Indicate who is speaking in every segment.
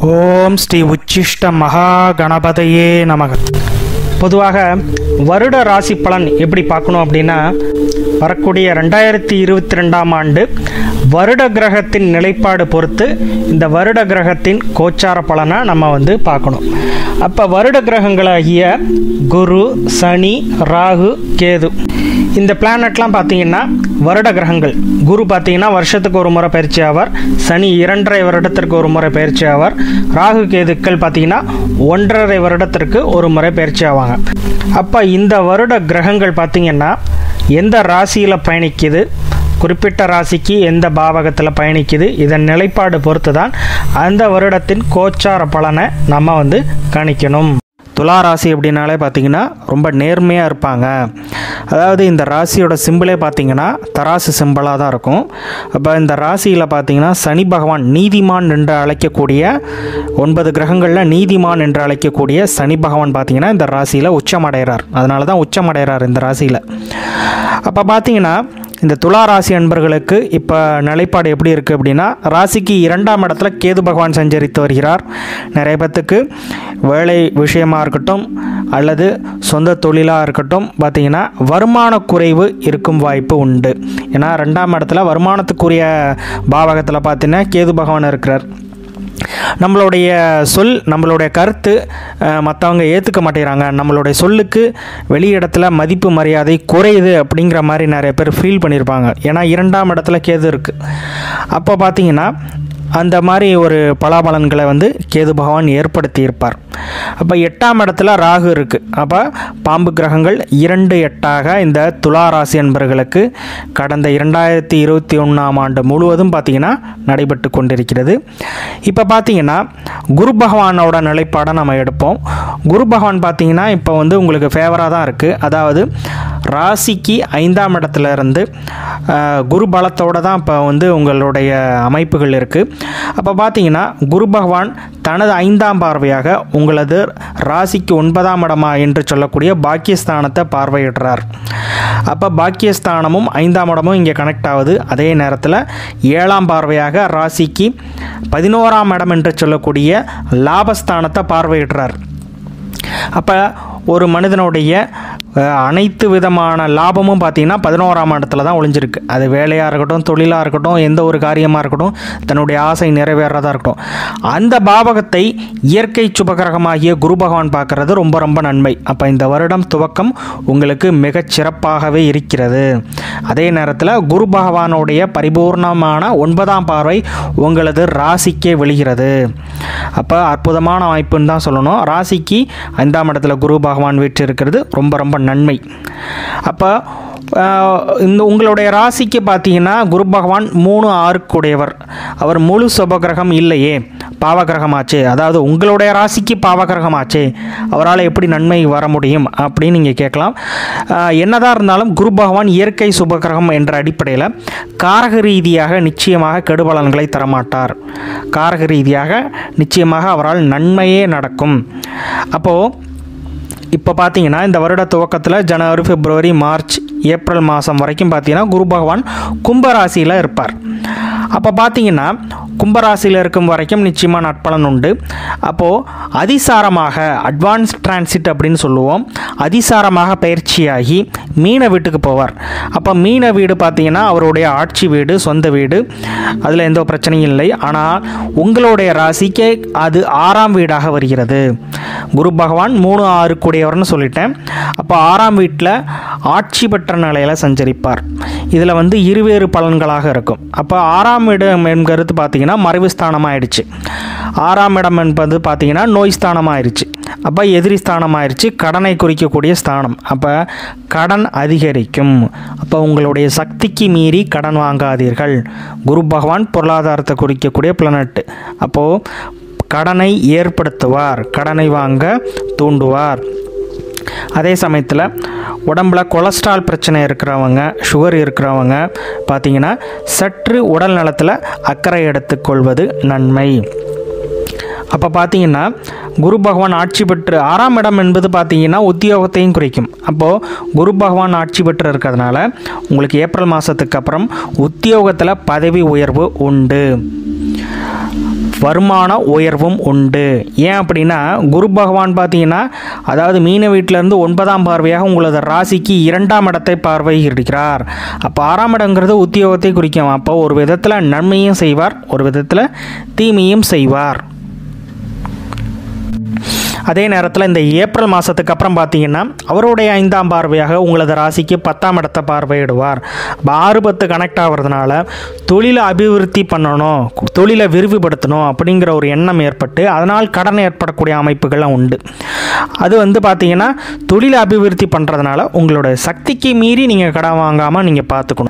Speaker 1: ஓம் ஸ்ரீ உச்சிஷ்ட மகா கணபதையே நமக பொதுவாக வருட ராசி பலன் எப்படி பார்க்கணும் அப்படின்னா வரக்கூடிய ரெண்டாயிரத்தி இருபத்தி ரெண்டாம் ஆண்டு வருட கிரகத்தின் நிலைப்பாடு பொறுத்து இந்த வருட கிரகத்தின் கோச்சார பலனை நம்ம வந்து பார்க்கணும் அப்போ வருட கிரகங்களாகிய குரு சனி ராகு கேது இந்த பிளானட்லாம் பார்த்தீங்கன்னா வருட கிரகங்கள் குரு பார்த்தீங்கன்னா வருஷத்துக்கு ஒரு முறை பயிற்சி ஆவார் சனி இரண்டரை வருடத்திற்கு ஒரு முறை பயிற்சி ஆவார் ராகு கேதுக்கள் பார்த்தீங்கன்னா ஒன்றரை வருடத்திற்கு ஒரு முறை பயிற்சி ஆவாங்க அப்போ இந்த வருட கிரகங்கள் பார்த்தீங்கன்னா எந்த ராசியில் பயணிக்குது குறிப்பிட்ட ராசிக்கு எந்த பாவகத்தில் பயணிக்குது இதன் நிலைப்பாடு பொறுத்து தான் அந்த வருடத்தின் கோச்சார பலனை நம்ம வந்து கணிக்கணும் துலா ராசி அப்படின்னாலே பார்த்தீங்கன்னா ரொம்ப நேர்மையாக இருப்பாங்க அதாவது இந்த ராசியோட சிம்பிளே பார்த்தீங்கன்னா தராசு சிம்பிளாக தான் இருக்கும் அப்போ இந்த ராசியில் பார்த்தீங்கன்னா சனி பகவான் நீதிமான் என்று அழைக்கக்கூடிய ஒன்பது கிரகங்களில் நீதிமான் என்று அழைக்கக்கூடிய சனி பகவான் பார்த்தீங்கன்னா இந்த ராசியில் உச்சமடைகிறார் அதனால தான் உச்சமடைகிறார் இந்த ராசியில் அப்போ பார்த்தீங்கன்னா இந்த துலா ராசி அன்பர்களுக்கு இப்போ நிலைப்பாடு எப்படி இருக்குது அப்படின்னா ராசிக்கு இரண்டாம் இடத்துல கேது பகவான் சஞ்சரித்து வருகிறார் நிறைய பேத்துக்கு வேலை விஷயமாக இருக்கட்டும் அல்லது சொந்த தொழிலாக இருக்கட்டும் பார்த்திங்கன்னா வருமான குறைவு இருக்கும் வாய்ப்பு உண்டு ஏன்னா ரெண்டாம் இடத்துல வருமானத்துக்குரிய பாவகத்தில் பார்த்தீங்கன்னா கேது பகவான் இருக்கிறார் நம்மளுடைய சொல் நம்மளுடைய கருத்து மற்றவங்க ஏற்றுக்க மாட்டேங்கிறாங்க நம்மளுடைய சொல்லுக்கு வெளியிடத்தில் மதிப்பு மரியாதை குறையுது அப்படிங்கிற மாதிரி நிறைய பேர் ஃபீல் பண்ணியிருப்பாங்க ஏன்னா இரண்டாம் இடத்துல கேது இருக்குது அப்போ பார்த்தீங்கன்னா அந்த மாதிரி ஒரு பலாபலன்களை வந்து கேது பகவான் ஏற்படுத்தி இருப்பார் அப்போ எட்டாம் இடத்துல ராகு இருக்குது அப்போ பாம்பு கிரகங்கள் இரண்டு எட்டாக இந்த துலா ராசி என்பர்களுக்கு கடந்த இரண்டாயிரத்தி இருபத்தி ஒன்றாம் ஆண்டு முழுவதும் பார்த்திங்கன்னா நடைபெற்று கொண்டிருக்கிறது இப்போ பார்த்தீங்கன்னா குரு பகவானோட நிலைப்பாடை நம்ம எடுப்போம் குரு பகவான் பார்த்திங்கன்னா இப்போ வந்து உங்களுக்கு ஃபேவராக தான் இருக்குது அதாவது ராசிக்கு ஐந்தாம் இடத்துல இருந்து குரு பலத்தோடு தான் இப்போ வந்து உங்களுடைய அமைப்புகள் இருக்குது அப்போ பார்த்தீங்கன்னா குரு பகவான் தனது ஐந்தாம் பார்வையாக உங்களது ராசிக்கு ஒன்பதாம் இடமா என்று சொல்லக்கூடிய பாக்கியஸ்தானத்தை பார்வையிடுறார் அப்போ பாக்கியஸ்தானமும் ஐந்தாம் இடமும் இங்கே கனெக்ட் ஆகுது அதே நேரத்தில் ஏழாம் பார்வையாக ராசிக்கு பதினோராம் இடம் என்று சொல்லக்கூடிய லாபஸ்தானத்தை பார்வையிடுறார் அப்போ ஒரு மனிதனுடைய அனைத்து விதமான லாபமும் பார்த்திங்கன்னா பதினோராம் இடத்துல தான் ஒளிஞ்சிருக்கு அது வேலையாக இருக்கட்டும் தொழிலாக இருக்கட்டும் எந்த ஒரு காரியமாக இருக்கட்டும் தன்னுடைய ஆசை நிறைவேறதா இருக்கட்டும் அந்த பாவகத்தை இயற்கை சுபகிரகமாகிய குரு பகவான் பார்க்குறது ரொம்ப ரொம்ப நன்மை அப்போ இந்த வருடம் துவக்கம் உங்களுக்கு மிகச் சிறப்பாகவே இருக்கிறது அதே நேரத்தில் குரு பகவானுடைய பரிபூர்ணமான ஒன்பதாம் பார்வை உங்களது ராசிக்கே விழுகிறது அப்போ அற்புதமான வாய்ப்புன்னு தான் சொல்லணும் ராசிக்கு ஐந்தாம் இடத்துல குரு பகவான் வீட்டு இருக்கிறது ரொம்ப ரொம்ப நன்மை அப்போ இந்த உங்களுடைய ராசிக்கு பார்த்தீங்கன்னா குரு பகவான் மூணு ஆறுக்குடையவர் அவர் முழு சுபகிரகம் இல்லையே பாவகிரகமாச்சே அதாவது உங்களுடைய ராசிக்கு பாவகிரகமாச்சே அவரால் எப்படி நன்மை வர முடியும் அப்படின்னு நீங்கள் கேட்கலாம் என்னதான் இருந்தாலும் குரு பகவான் இயற்கை சுபகிரகம் என்ற அடிப்படையில் காரக ரீதியாக நிச்சயமாக கெடுபலன்களை தரமாட்டார் காரக ரீதியாக நிச்சயமாக அவரால் நன்மையே நடக்கும் அப்போது இப்போ பார்த்தீங்கன்னா இந்த வருட துவக்கத்தில் ஜனவரி பிப்ரவரி மார்ச் ஏப்ரல் மாதம் வரைக்கும் பார்த்தீங்கன்னா குரு பகவான் கும்பராசியில் இருப்பார் அப்போ பார்த்தீங்கன்னா கும்பராசியில் இருக்கும் வரைக்கும் நிச்சயமாக நட்பலன் உண்டு அப்போது அதிசாரமாக அட்வான்ஸ் டிரான்சிட் அப்படின்னு சொல்லுவோம் அதிசாரமாக பயிற்சியாகி மீன வீட்டுக்கு போவார் அப்போ மீன வீடு பார்த்தீங்கன்னா அவருடைய ஆட்சி வீடு சொந்த வீடு அதில் எந்த பிரச்சனையும் இல்லை ஆனால் உங்களுடைய ராசிக்கு அது ஆறாம் வீடாக வருகிறது குரு பகவான் மூணு ஆறு கூடியவர்னு சொல்லிட்டேன் அப்போ ஆறாம் வீட்டில் ஆட்சி பெற்ற நிலையில் சஞ்சரிப்பார் இதில் வந்து இருவேறு பலன்களாக இருக்கும் அப்போ ஆறாம் இடம் என்கிறது பார்த்தீங்கன்னா மறைவு ஸ்தானம் ஆயிடுச்சு ஆறாம் இடம் என்பது பார்த்தீங்கன்னா நோய் ஸ்தானம் ஆயிடுச்சு அப்போ எதிரி ஸ்தானம் ஆயிடுச்சு கடனை குறிக்கக்கூடிய ஸ்தானம் அப்போ கடன் அதிகரிக்கும் அப்போ உங்களுடைய சக்திக்கு மீறி கடன் வாங்காதீர்கள் குரு பகவான் பொருளாதாரத்தை குறிக்கக்கூடிய பிளானட் அப்போது கடனை ஏற்படுத்துவார் கடனை வாங்க தூண்டுவார் அதே சமயத்தில் உடம்பில் கொலஸ்ட்ரால் பிரச்சனை இருக்கிறவங்க சுகர் இருக்கிறவங்க பார்த்திங்கன்னா சற்று உடல் நலத்தில் அக்கறை எடுத்துக்கொள்வது நன்மை அப்போ பார்த்தீங்கன்னா குரு பகவான் ஆட்சி பெற்று ஆறாம் இடம் என்பது பார்த்தீங்கன்னா உத்தியோகத்தையும் குறிக்கும் அப்போது குரு பகவான் ஆட்சி பெற்று இருக்கிறதுனால உங்களுக்கு ஏப்ரல் மாதத்துக்கு அப்புறம் உத்தியோகத்தில் பதவி உயர்வு உண்டு வருமான உயர்வும் உண்டு ஏன் அப்படின்னா குரு பகவான் பார்த்தீங்கன்னா அதாவது மீன வீட்டிலேருந்து ஒன்பதாம் பார்வையாக உங்களது ராசிக்கு இரண்டாம் இடத்தை பார்வையிடுகிறார் அப்போ ஆறாம் இடங்கிறது உத்தியோகத்தை குறிக்கும் அப்போ ஒரு விதத்தில் நன்மையும் செய்வார் ஒரு விதத்தில் தீமையும் செய்வார் அதே நேரத்தில் இந்த ஏப்ரல் மாதத்துக்கு அப்புறம் பார்த்தீங்கன்னா அவருடைய ஐந்தாம் பார்வையாக உங்களது ராசிக்கு பத்தாம் இடத்தை பார்வையிடுவார் அப்ப ஆறு பத்து கனெக்ட் ஆகிறதுனால தொழிலை அபிவிருத்தி பண்ணணும் தொழிலை விரிவுபடுத்தணும் அப்படிங்கிற ஒரு எண்ணம் ஏற்பட்டு அதனால் கடன் ஏற்படக்கூடிய அமைப்புகள்லாம் உண்டு அது வந்து பார்த்தீங்கன்னா தொழிலை அபிவிருத்தி பண்ணுறதுனால உங்களோட சக்திக்கு மீறி நீங்கள் கடன் வாங்காமல் நீங்கள் பார்த்துக்கணும்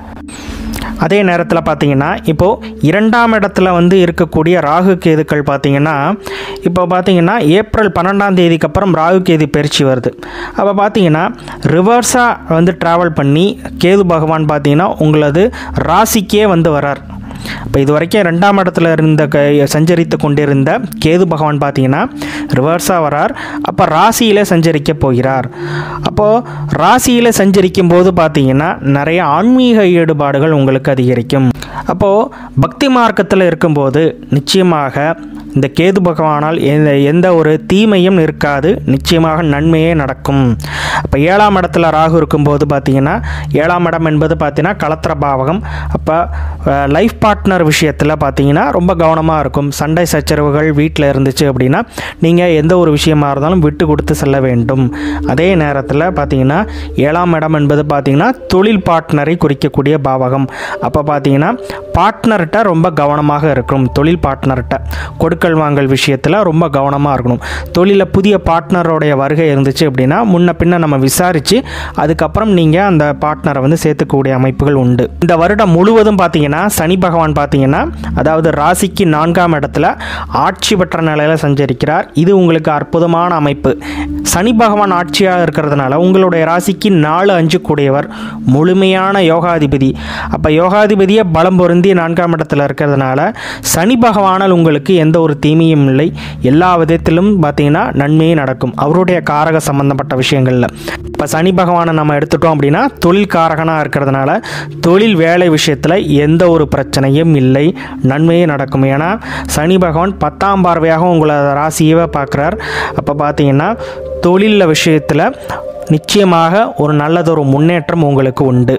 Speaker 1: அதே நேரத்தில் பார்த்தீங்கன்னா இப்போது இரண்டாம் இடத்துல வந்து இருக்கக்கூடிய ராகு கேதுக்கள் பார்த்தீங்கன்னா இப்போ பார்த்தீங்கன்னா ஏப்ரல் பன்னெண்டாம் தேதிக்கு அப்புறம் ராகு கேது பயிற்சி வருது அப்போ பார்த்தீங்கன்னா ரிவர்ஸாக வந்து ட்ராவல் பண்ணி கேது பகவான் பார்த்தீங்கன்னா உங்களது ராசிக்கே வந்து வரார் இப்போ இது வரைக்கும் ரெண்டாம் இடத்துல இருந்த க சஞ்சரித்து கொண்டிருந்த கேது பகவான் பார்த்தீங்கன்னா ரிவர்ஸாக வரார் அப்போ ராசியில் சஞ்சரிக்க போகிறார் அப்போது ராசியில் சஞ்சரிக்கும் போது பார்த்தீங்கன்னா நிறைய ஆன்மீக ஈடுபாடுகள் உங்களுக்கு அதிகரிக்கும் அப்போது பக்தி மார்க்கத்தில் இருக்கும்போது நிச்சயமாக இந்த கேது பகவானால் எந்த எந்த ஒரு தீமையும் இருக்காது நிச்சயமாக நன்மையே நடக்கும் அப்போ ஏழாம் இடத்துல ராகு இருக்கும்போது பார்த்தீங்கன்னா ஏழாம் இடம் என்பது பார்த்தீங்கன்னா கலத்திர பாவகம் அப்போ லைஃப் பார்ட்னர் விஷயத்தில் பார்த்தீங்கன்னா ரொம்ப கவனமாக இருக்கும் சண்டை சச்சரவுகள் வீட்டில் இருந்துச்சு அப்படின்னா நீங்கள் எந்த ஒரு விஷயமா இருந்தாலும் விட்டு கொடுத்து செல்ல வேண்டும் அதே நேரத்தில் பார்த்தீங்கன்னா ஏழாம் இடம் என்பது பார்த்தீங்கன்னா தொழில் பார்ட்னரை குறிக்கக்கூடிய பாவகம் அப்போ பார்த்தீங்கன்னா பார்ட்னர்கிட்ட ரொம்ப கவனமாக இருக்கும் தொழில் பார்ட்னர்கிட்ட கொடுக்கல் வாங்கல் விஷயத்தில் ரொம்ப கவனமாக இருக்கணும் தொழிலில் புதிய பார்ட்னரோடைய வருகை இருந்துச்சு அப்படின்னா முன்ன பின்ன நம்ம விசாரித்து அதுக்கப்புறம் நீங்கள் அந்த பார்ட்னரை வந்து சேர்த்துக்கக்கூடிய அமைப்புகள் உண்டு இந்த வருடம் முழுவதும் பார்த்தீங்கன்னா சனி பகவான் பார்த்தீங்கன்னா அதாவது ராசிக்கு நான்காம் இடத்துல ஆட்சி பெற்ற நிலையில் சஞ்சரிக்கிறார் இது உங்களுக்கு அற்புதமான அமைப்பு சனி பகவான் ஆட்சியாக இருக்கிறதுனால உங்களுடைய ராசிக்கு நாலு அஞ்சு கூடியவர் முழுமையான யோகாதிபதி அப்போ யோகாதிபதியை பலம் பொருந்திய நான்காம் இடத்துல இருக்கிறதுனால சனி பகவானால் உங்களுக்கு எந்த ஒரு தீமையும் இல்லை எல்லா விதத்திலும் பார்த்தீங்கன்னா நன்மையே நடக்கும் அவருடைய காரக சம்பந்தப்பட்ட விஷயங்களில் இப்போ சனி பகவானை நம்ம எடுத்துட்டோம் அப்படின்னா தொழில் காரகனாக இருக்கிறதுனால தொழில் வேலை விஷயத்தில் எந்த ஒரு பிரச்சனையும் இல்லை நன்மையே நடக்கும் ஏன்னா சனி பகவான் பத்தாம் பார்வையாக உங்களை ராசியவே பார்க்குறார் அப்போ பார்த்தீங்கன்னா தொழிலில் விஷயத்தில் நிச்சயமாக ஒரு நல்லதொரு முன்னேற்றம் உங்களுக்கு உண்டு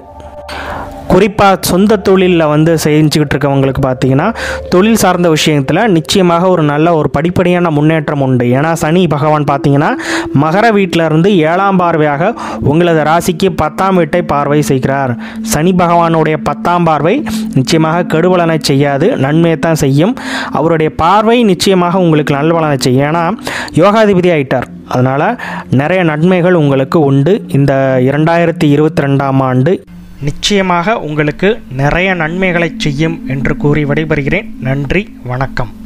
Speaker 1: குறிப்பாக சொந்த தொழிலில் வந்து செஞ்சுக்கிட்டு இருக்கவங்களுக்கு பார்த்தீங்கன்னா தொழில் சார்ந்த விஷயத்தில் நிச்சயமாக ஒரு நல்ல ஒரு படிப்படியான முன்னேற்றம் உண்டு ஏன்னா சனி பகவான் பார்த்தீங்கன்னா மகர வீட்டில் இருந்து ஏழாம் பார்வையாக உங்களது ராசிக்கு பத்தாம் வீட்டை பார்வை செய்கிறார் சனி பகவானுடைய பத்தாம் பார்வை நிச்சயமாக கெடுபலனை செய்யாது நன்மையை தான் செய்யும் அவருடைய பார்வை நிச்சயமாக உங்களுக்கு நல்வலனை செய்யும் ஏன்னா யோகாதிபதி ஆயிட்டார் அதனால் நிறைய நன்மைகள் உங்களுக்கு உண்டு இந்த இரண்டாயிரத்தி இருபத்தி ரெண்டாம் ஆண்டு நிச்சயமாக உங்களுக்கு நிறைய நன்மைகளை செய்யும் என்று கூறி விடைபெறுகிறேன் நன்றி வணக்கம்